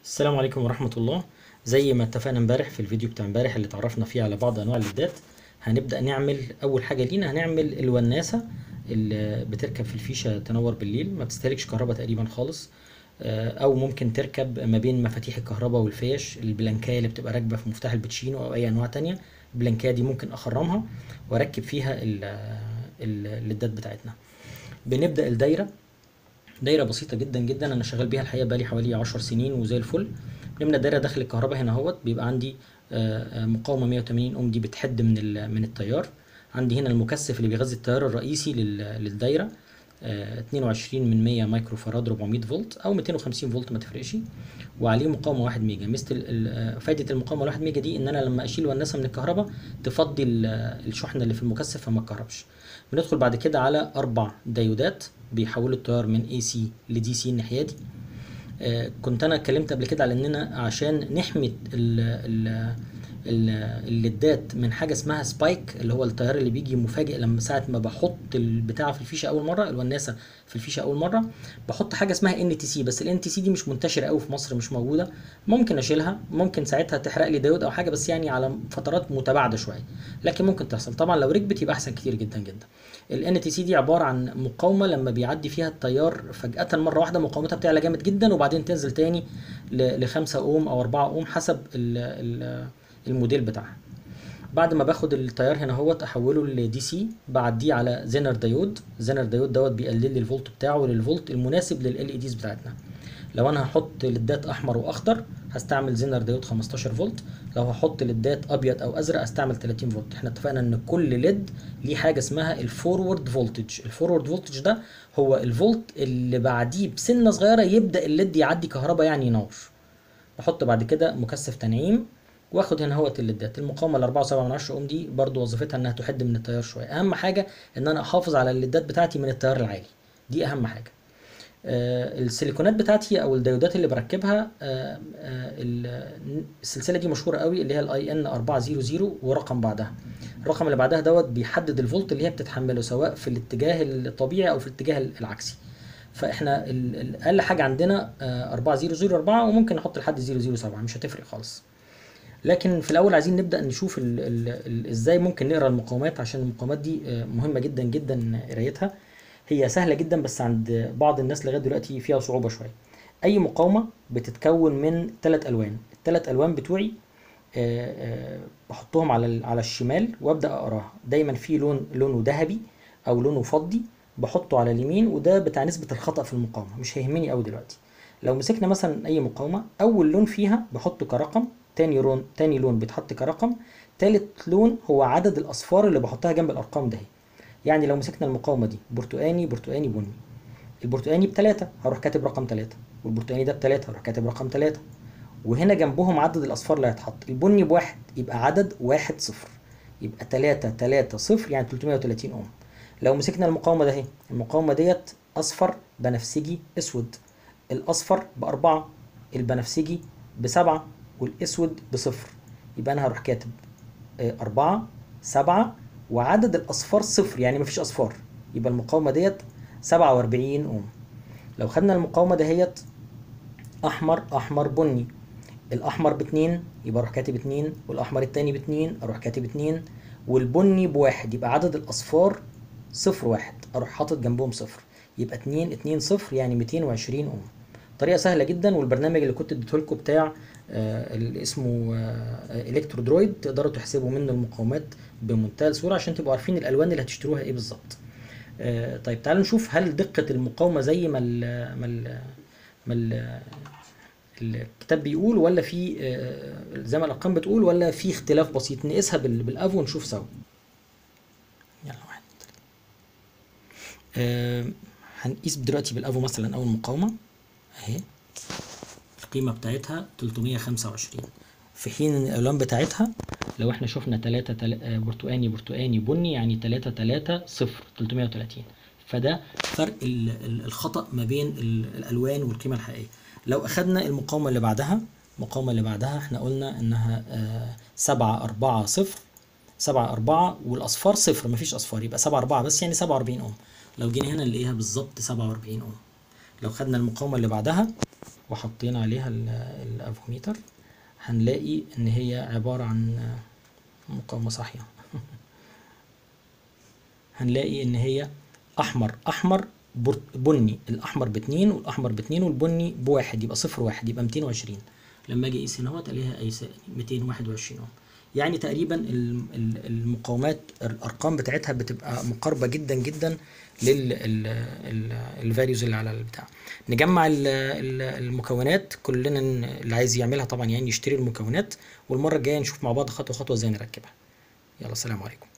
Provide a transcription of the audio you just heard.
السلام عليكم ورحمة الله زي ما اتفقنا امبارح في الفيديو بتاع امبارح اللي اتعرفنا فيه على بعض انواع الليدات هنبدأ نعمل اول حاجة لينا هنعمل الوناسة اللي بتركب في الفيشة تنور بالليل ما بتستهلكش كهرباء تقريبا خالص آه، او ممكن تركب ما بين مفاتيح الكهرباء والفيش البلانكايه اللي بتبقى راكبة في مفتاح الباتشينو او اي انواع تانية البلانكايه دي ممكن اخرمها واركب فيها ال- ال- الليدات بتاعتنا بنبدأ الدايرة دايره بسيطه جدا جدا انا شغال بيها الحقيقه بقالي حوالي 10 سنين وزي الفل بنملى الدايره داخل الكهرباء هنا اهوت بيبقى عندي آه، آه، مقاومه 180 اوم دي بتحد من ال- من التيار عندي هنا المكثف اللي بيغذي التيار الرئيسي لل- للدايره آه، 22 من 100 مايكرو فاراد 400 فولت او 250 فولت ما تفرقش وعليه مقاومه 1 ميجا مثل ال- ال- آه، فايده المقاومه 1 ميجا دي ان انا لما اشيل وناسه من الكهرباء تفضي ال- آه، الشحنه اللي في المكثف فما تكهربش بندخل بعد كده على اربع ديودات بيحولوا التيار من اي سي لدي سي الناحيه دي آه، كنت انا اتكلمت قبل كده على اننا عشان نحمي ال ال ال الليدات من حاجه اسمها سبايك اللي هو التيار اللي بيجي مفاجئ لما ساعه ما بحط البتاع في الفيشه اول مره الوناسه في الفيشه اول مره بحط حاجه اسمها ان تي سي بس الان تي سي دي مش منتشره قوي في مصر مش موجوده ممكن اشيلها ممكن ساعتها تحرق لي ديود او حاجه بس يعني على فترات متباعده شويه لكن ممكن تحصل طبعا لو ركبت يبقى احسن كتير جدا جدا الان تي سي دي عباره عن مقاومه لما بيعدي فيها التيار فجاه مره واحده مقاومتها بتعلى جامد جدا وبعدين تنزل تاني ل 5 اوم او 4 اوم حسب ال ال الموديل بتاعها بعد ما باخد التيار هنا اهوت احوله لدي سي بعديه على زينر دايود زينر دايود دوت بيقلل لي الفولت بتاعه للفولت المناسب لل اي ديز بتاعتنا لو انا هحط ليدات احمر واخضر هستعمل زينر دايود 15 فولت لو هحط ليدات ابيض او ازرق استعمل 30 فولت احنا اتفقنا ان كل ليد ليه حاجه اسمها الفورورد فولتج الفورورد فولتج ده هو الفولت اللي بعديه بسنه صغيره يبدا الليد يعدي كهرباء يعني ينور بحط بعد كده مكثف تنعيم واخد هنا هوت الليدات المقاومه ال 4.7 من 10 اوم دي برضو وظيفتها انها تحد من التيار شويه اهم حاجه ان انا احافظ على الليدات بتاعتي من التيار العالي دي اهم حاجه آه، السيليكونات بتاعتي او الديودات اللي بركبها آه، آه، ال- السلسله دي مشهوره قوي اللي هي الاي ان 400 ورقم بعدها الرقم اللي بعدها دوت بيحدد الفولت اللي هي بتتحمله سواء في الاتجاه الطبيعي او في الاتجاه العكسي فاحنا ال- ال- اقل حاجه عندنا آه، 4004 وممكن نحط لحد 007 مش هتفرق خالص لكن في الاول عايزين نبدا نشوف ال ال ال ازاي ممكن نقرا المقاومات عشان المقاومات دي آه، مهمه جدا جدا قرايتها هي سهله جدا بس عند بعض الناس لغايه دلوقتي فيها صعوبه شويه اي مقاومه بتتكون من ثلاث الوان الثلاث الوان بتوعي آه، آه، بحطهم على ال- على الشمال وابدا اقراها دايما في لون لونه ذهبي او لونه فضي بحطه على اليمين وده بتاع نسبه الخطا في المقاومه مش هيهمني قوي دلوقتي لو مسكنا مثلا اي مقاومه اول لون فيها بحطه كرقم تاني لون تاني لون بيتحط كرقم تالت لون هو عدد الاصفار اللي بحطها جنب الارقام ده يعني لو مسكنا المقاومه دي برتقاني برتقاني بني البرتقاني بتلاتة هروح كاتب رقم تلاتة والبرتقاني ده بتلاتة هروح كاتب رقم تلاتة وهنا جنبهم عدد الأصفار اللي هيتحط البني بواحد يبقى عدد واحد صفر يبقى تلاتة تلاتة صفر يعني 330 أوم لو مسكنا المقاومة ده اهي المقاومة ديت أصفر بنفسجي أسود الأصفر بأربعة البنفسجي بسبعة والأسود بصفر يبقى أنا هروح كاتب آه، أربعة سبعة وعدد الأصفار صفر يعني مفيش أصفار يبقى المقاومة ديت سبعة وأربعين أوم لو خدنا المقاومة دهيت أحمر أحمر بني الأحمر باتنين يبقى أروح كاتب اتنين والأحمر التاني باتنين أروح كاتب اتنين والبني بواحد يبقى عدد الأصفار صفر واحد أروح حاطط جنبهم صفر يبقى اتنين اتنين صفر يعني ميتين وعشرين أوم طريقة سهلة جدا والبرنامج اللي كنت اديته لكم بتاع آه، اللي اسمه الكترو درويد تقدروا تحسبوا منه المقاومات بمنتهى السهولة عشان تبقوا عارفين الألوان اللي هتشتروها ايه بالظبط آه، طيب تعالوا نشوف هل دقة المقاومة زي ما ال ما ال ما ال الكتاب بيقول ولا في آه، زي ما الأرقام بتقول ولا في اختلاف بسيط نقيسها بال- بالأفو ونشوف سوا يلا واحد آه، هنقيس دلوقتي بالأفو مثلا أول مقاومة أهي القيمة بتاعتها 325 في حين ان الالوان بتاعتها لو احنا شفنا 3 تل... آه، برتقاني برتقاني بني يعني 3 3 0 330 فده فرق ال... ال- الخطأ ما بين ال... الالوان والقيمة الحقيقية لو اخدنا المقاومة اللي بعدها المقاومة اللي بعدها احنا قلنا انها آه، 7 4 0 7 4 والاصفار صفر مفيش اصفار يبقى 7 4 بس يعني 47 اوم لو جينا هنا نلاقيها بالظبط 47 اوم لو خدنا المقاومة اللي بعدها وحطينا عليها ال- الافوميتر هنلاقي ان هي عبارة عن مقاومة صحية هنلاقي ان هي احمر احمر بر- بني الاحمر باتنين والاحمر باتنين والبني بواحد يبقى صفر واحد يبقى 220 لما اجي اقيس هنا اهوت الاقيها قايسه 221 اهو يعني تقريبا ال- ال- المقاومات الارقام بتاعتها بتبقى مقاربه جدا جدا للفاليوز اللي على البتاع نجمع ال- ال- المكونات كلنا ن- اللي عايز يعملها طبعا يعني يشتري المكونات والمره الجايه نشوف مع بعض خطوه خطوه ازاي نركبها يلا سلام عليكم